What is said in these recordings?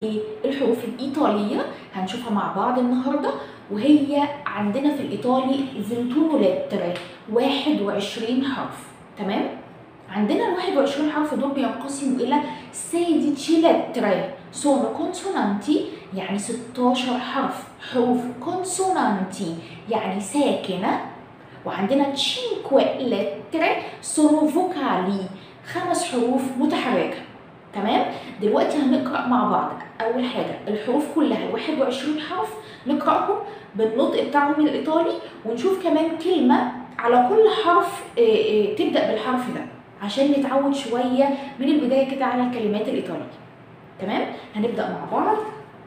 الحروف الإيطالية هنشوفها مع بعض النهاردة وهي عندنا في الإيطالي 21 لتر 21 حرف تمام؟ عندنا ال 21 حرف دول بينقسموا إلى 16 لتر sono consonanti يعني 16 حرف حروف consonanti يعني ساكنة وعندنا 5 lettere sono vocali خمس حروف متحركة تمام دلوقتي هنقرا مع بعض اول حاجه الحروف كلها 21 حرف نقراهم بالنطق بتاعهم الايطالي ونشوف كمان كلمه على كل حرف آه، آه، تبدا بالحرف ده عشان نتعود شويه من البدايه كده على الكلمات الايطاليه تمام هنبدا مع بعض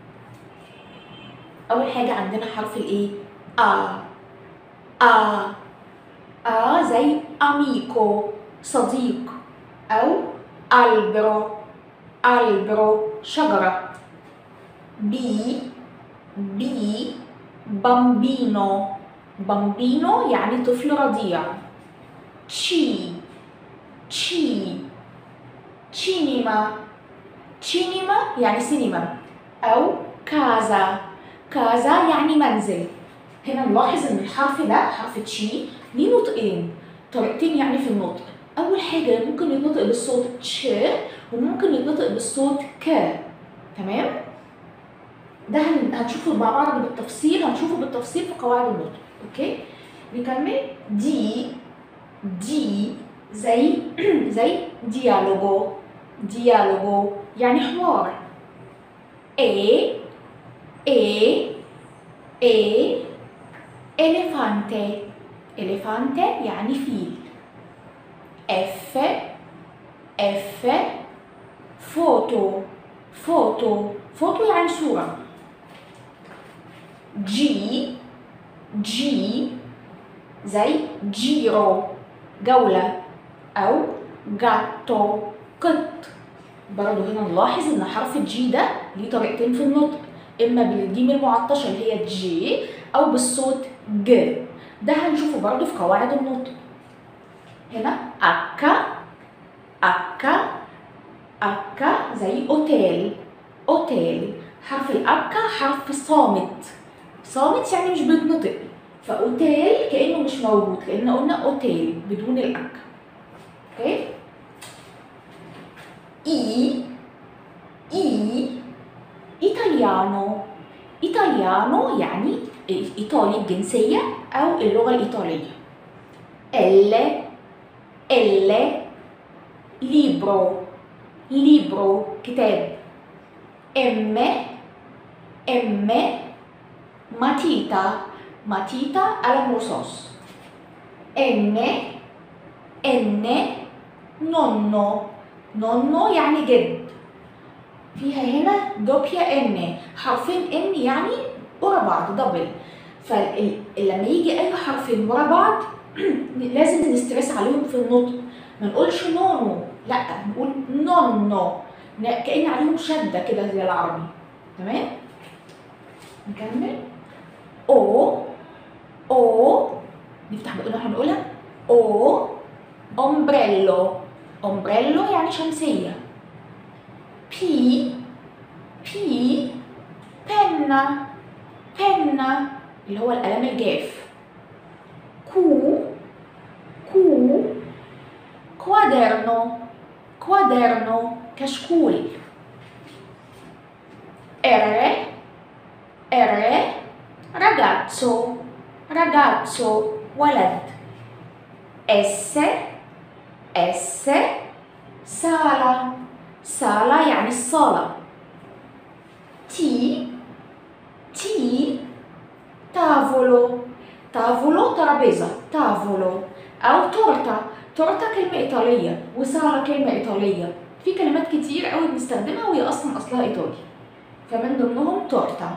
اول حاجه عندنا حرف الايه ا ا ا زي اميكو صديق او albero albero شجرة بي بي بامبينو بامبينو يعني طفل رضيع تشي تشي تشينيما تشينيما يعني سينما أو كازا كازا يعني منزل هنا نلاحظ ان الحرف ده حرف تشي ليه نطقين طريقتين يعني في النطق اول حاجه ممكن يتنطق بالصوت تش وممكن يتنطق بالصوت ك تمام ده هن- هنشوفه مع بعض بالتفصيل هنشوفه بالتفصيل في قواعد النطق اوكي نكمل دي دي زي زي ديالوجو ديالوجو يعني حوار اي اي اي elefante elefante يعني فيل F F فوتو فوتو فوتو يعني صورة G G زي جيرو جولة أو جاتو قط برضه هنا نلاحظ إن حرف الجي ده ليه طريقتين في النطق إما بالجيم المعطشة اللي هي جي أو بالصوت ج ده هنشوفه برضه في قواعد النطق هنا أكا أكا أكا زي أوتيل أوتيل حرف الأكا حرف صامت صامت يعني مش بيتنطق فأوتيل كأنه مش موجود لأن قلنا أوتيل بدون الأكا أوكي إي إي إيطاليانو إيطاليانو يعني إيطالي الجنسية أو اللغة الإيطالية L L libro libro كتاب M M matita matita قلم رصاص N N nonno nonno يعني جد فيها هنا دوبيا ان حرفين ان يعني ورا بعض دبل فلما يجي اي حرفين ورا بعض لازم نسترس عليهم في النطق ما نقولش نونو لا نقول نونو ن- كأن عليهم شدة كده زي العربي تمام نكمل او او نفتح بقنا احنا بنقولها او اومبريلو اومبريلو يعني شمسية بي بي بنا بنا اللي هو القلم الجاف كو كو كوادرنو كوادرنو كشكول ار ار ragazzo ragazzo ولد اس اس سالة سالة يعني الصالة تي تي تافولو تافولو ترابيزة تافولو أو تورتا تورتا كلمة إيطالية وسالة كلمة إيطالية في كلمات كتير قوي بنستخدمها وهي أصلا أصلها إيطالي فمن ضمنهم تورتا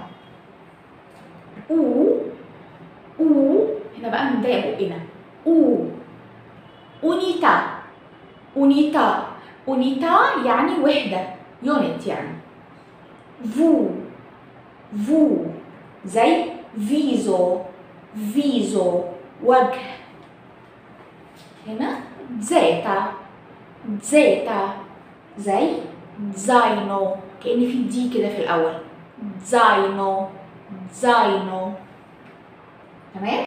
أو أو هنا بقى بنضايق بقنا أو أونيتا أونيتا أونيتا يعني وحدة يونت يعني فو فو زي فيزو فيزو وجه هنا زيتا زيتا زي زاينو كأن في دي كده في الأول زاينو زاينو تمام